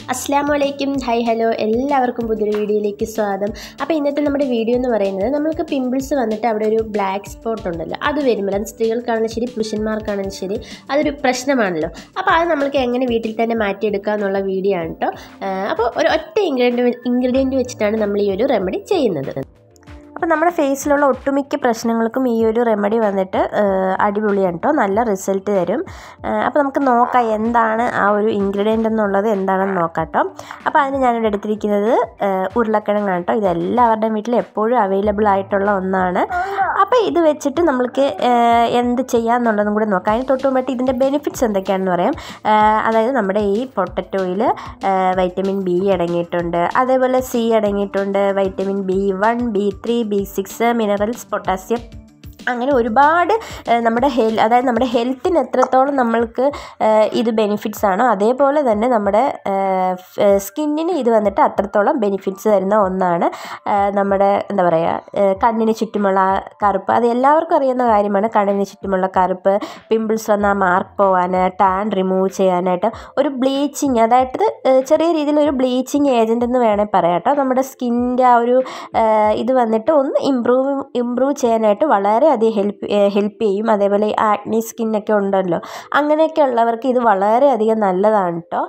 അസ്സാം വലൈക്കും high hello എല്ലാവർക്കും പുതിയൊരു വീഡിയോയിലേക്ക് സ്വാഗതം അപ്പോൾ ഇന്നത്തെ നമ്മുടെ വീഡിയോ എന്ന് പറയുന്നത് നമ്മൾക്ക് പിമ്പിൾസ് വന്നിട്ട് അവിടെ ഒരു ബ്ലാക്ക് സ്പോട്ട് ഉണ്ടല്ലോ അത് വരുമ്പോൾ അത് സ്ത്രീകൾക്കാണെങ്കിലും ശരി പുരുഷന്മാർക്കാണെങ്കിലും ശരി അതൊരു പ്രശ്നമാണല്ലോ അപ്പോൾ അത് നമ്മൾക്ക് എങ്ങനെ വീട്ടിൽ തന്നെ മാറ്റിയെടുക്കുക എന്നുള്ള വീഡിയോ ആണ് കേട്ടോ അപ്പോൾ ഒരു ഒറ്റ ഇൻഗ്രീഡിയൻറ്റ് ഇൻഗ്രീഡിയൻറ്റ് വെച്ചിട്ടാണ് നമ്മൾ ഈ ഒരു റെമഡി ചെയ്യുന്നത് അപ്പോൾ നമ്മുടെ ഫേസിലുള്ള ഒട്ടുമിക്ക പ്രശ്നങ്ങൾക്കും ഈ ഒരു റെമഡി വന്നിട്ട് അടിപൊളിയാണ് കേട്ടോ നല്ല റിസൾട്ട് തരും അപ്പോൾ നമുക്ക് നോക്കാം എന്താണ് ആ ഒരു ഇൻഗ്രീഡിയൻ്റ് എന്നുള്ളത് എന്താണെന്ന് നോക്കാം കേട്ടോ അപ്പോൾ അതിന് ഞാനിവിടെ എടുത്തിരിക്കുന്നത് ഉരുളക്കിഴങ്ങാണ് കേട്ടോ ഇത് എല്ലാവരുടെയും വീട്ടിൽ എപ്പോഴും അവൈലബിൾ ആയിട്ടുള്ള ഒന്നാണ് അപ്പോൾ ഇത് വെച്ചിട്ട് നമ്മൾക്ക് എന്ത് ചെയ്യാമെന്നുള്ളതും കൂടി നോക്കാം അതിന് തൊട്ട് മുമ്പായിട്ട് ഇതിൻ്റെ ബെനിഫിറ്റ്സ് എന്തൊക്കെയാണെന്ന് പറയാം അതായത് നമ്മുടെ ഈ പൊട്ടറ്റോയിൽ വൈറ്റമിൻ ബി അടങ്ങിയിട്ടുണ്ട് അതേപോലെ സി അടങ്ങിയിട്ടുണ്ട് vitamin B one B three B six minerals potassium അങ്ങനെ ഒരുപാട് നമ്മുടെ ഹെൽ അതായത് നമ്മുടെ ഹെൽത്തിന് എത്രത്തോളം നമ്മൾക്ക് ഇത് ബെനിഫിറ്റ്സ് ആണോ അതേപോലെ തന്നെ നമ്മുടെ സ്കിന്നിന് ഇത് വന്നിട്ട് അത്രത്തോളം ബെനിഫിറ്റ്സ് തരുന്ന ഒന്നാണ് നമ്മുടെ എന്താ പറയുക കണ്ണിന് ചുറ്റുമുള്ള കറുപ്പ് അത് എല്ലാവർക്കും അറിയുന്ന കാര്യമാണ് കണ്ണിന് ചുറ്റുമുള്ള കറുപ്പ് പിമ്പിൾസ് വന്നാൽ മാർക്ക് പോകാൻ ടാൻ റിമൂവ് ചെയ്യാനായിട്ട് ഒരു ബ്ലീച്ചിങ് അതായത് ചെറിയ രീതിയിൽ ഒരു ബ്ലീച്ചിങ് ഏജൻ്റ് എന്ന് വേണമെങ്കിൽ പറയാം കേട്ടോ നമ്മുടെ സ്കിന്നിൻ്റെ ആ ഒരു ഇത് വന്നിട്ട് ഒന്ന് ഇമ്പ്രൂവ് ഇമ്പ്രൂവ് ചെയ്യാനായിട്ട് വളരെ അധികം ഹെൽപ്പ് ഹെൽപ്പ് ചെയ്യും അതേപോലെ ഈ ആക്നി സ്കിന്നൊക്കെ ഉണ്ടല്ലോ അങ്ങനെയൊക്കെ ഉള്ളവർക്ക് ഇത് വളരെയധികം നല്ലതാണ് കേട്ടോ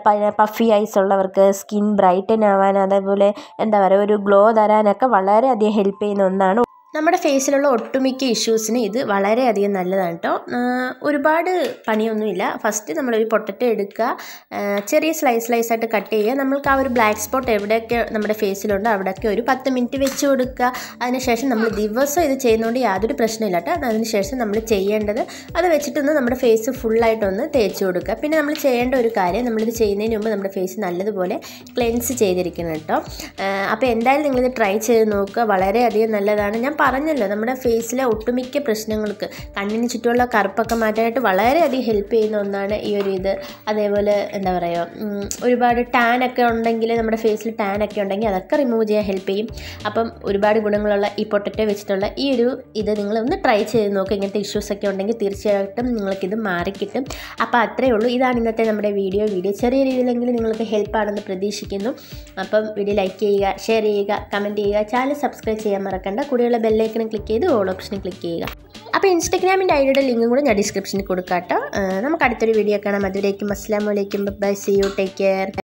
പഫി ഐസ് ഉള്ളവർക്ക് സ്കിൻ ബ്രൈറ്റൻ ആവാൻ അതേപോലെ എന്താ പറയുക ഒരു ഗ്ലോ തരാനൊക്കെ വളരെയധികം ഹെൽപ്പ് ചെയ്യുന്ന ഒന്നാണ് നമ്മുടെ ഫേസിലുള്ള ഒട്ടുമിക്ക ഇഷ്യൂസിന് ഇത് വളരെയധികം നല്ലതാണ് കേട്ടോ ഒരുപാട് പണിയൊന്നുമില്ല ഫസ്റ്റ് നമ്മളൊരു പൊട്ടറ്റോ എടുക്കുക ചെറിയ സ്ലൈസ് സ്ലൈസ് ആയിട്ട് കട്ട് ചെയ്യുക നമ്മൾക്ക് ആ ഒരു ബ്ലാക്ക് സ്പോട്ട് എവിടെയൊക്കെ നമ്മുടെ ഫേസിലുണ്ടോ അവിടെയൊക്കെ ഒരു പത്ത് മിനിറ്റ് വെച്ച് കൊടുക്കുക അതിനുശേഷം നമ്മൾ ദിവസം ഇത് ചെയ്യുന്നതുകൊണ്ട് യാതൊരു പ്രശ്നമില്ല കേട്ടോ അതിനുശേഷം നമ്മൾ ചെയ്യേണ്ടത് അത് വെച്ചിട്ടൊന്ന് നമ്മുടെ ഫേസ് ഫുള്ളായിട്ടൊന്ന് തേച്ച് കൊടുക്കുക പിന്നെ നമ്മൾ ചെയ്യേണ്ട ഒരു കാര്യം നമ്മളിത് ചെയ്യുന്നതിന് മുമ്പ് നമ്മുടെ ഫേസ് നല്ലതുപോലെ ക്ലെൻസ് ചെയ്തിരിക്കണം കേട്ടോ അപ്പോൾ എന്തായാലും നിങ്ങളിത് ട്രൈ ചെയ്ത് നോക്കുക വളരെയധികം നല്ലതാണ് ഞാൻ പറഞ്ഞല്ലോ നമ്മുടെ ഫേസിലെ ഒട്ടുമിക്ക പ്രശ്നങ്ങൾക്ക് കണ്ണിന് ചുറ്റുമുള്ള കറുപ്പൊക്കെ മാറ്റാനായിട്ട് വളരെയധികം ഹെൽപ്പ് ചെയ്യുന്ന ഒന്നാണ് ഈ ഒരു ഇത് അതേപോലെ എന്താ പറയുക ഒരുപാട് ടാനൊക്കെ ഉണ്ടെങ്കിൽ നമ്മുടെ ഫേസിൽ ടാനൊക്കെ ഉണ്ടെങ്കിൽ അതൊക്കെ റിമൂവ് ചെയ്യാൻ ഹെൽപ്പ് ചെയ്യും അപ്പം ഒരുപാട് ഗുണങ്ങളുള്ള ഈ പൊട്ടറ്റോ വെച്ചിട്ടുള്ള ഈ ഒരു ഇത് നിങ്ങളൊന്ന് ട്രൈ ചെയ്ത് നോക്കുക ഇങ്ങനത്തെ ഇഷ്യൂസ് ഒക്കെ ഉണ്ടെങ്കിൽ തീർച്ചയായിട്ടും നിങ്ങൾക്കിത് മാറിക്കിട്ടും അപ്പോൾ അത്രയേ ഉള്ളൂ ഇതാണ് ഇന്നത്തെ നമ്മുടെ വീഡിയോ വീഡിയോ ചെറിയ രീതിയിലെങ്കിലും നിങ്ങൾക്ക് ഹെൽപ്പാണെന്ന് പ്രതീക്ഷിക്കുന്നു അപ്പം വീഡിയോ ലൈക്ക് ചെയ്യുക ഷെയർ ചെയ്യുക കമൻറ്റ് ചെയ്യുക ചാനൽ സബ്സ്ക്രൈബ് ചെയ്യാൻ മറക്കണ്ട കൂടെയുള്ള ബെല്ലൈക്കനും ക്ലിക്ക് ചെയ്ത് ഓൾ ഓപ്ഷനും ക്ലിക്ക് ചെയ്യുക അപ്പോൾ ഇൻസ്റ്റാഗ്രാമിൻ്റെ ഐഡിയുടെ ലിങ്കും കൂടെ ഞാൻ ഡിസ്ക്രിപ്ഷനിൽ കൊടുക്കാം കേട്ടോ നമുക്ക് അടുത്തൊരു വീഡിയോ കാണാം അതുവരേക്കും അസ്സാം വലൈക്കും bye see you take care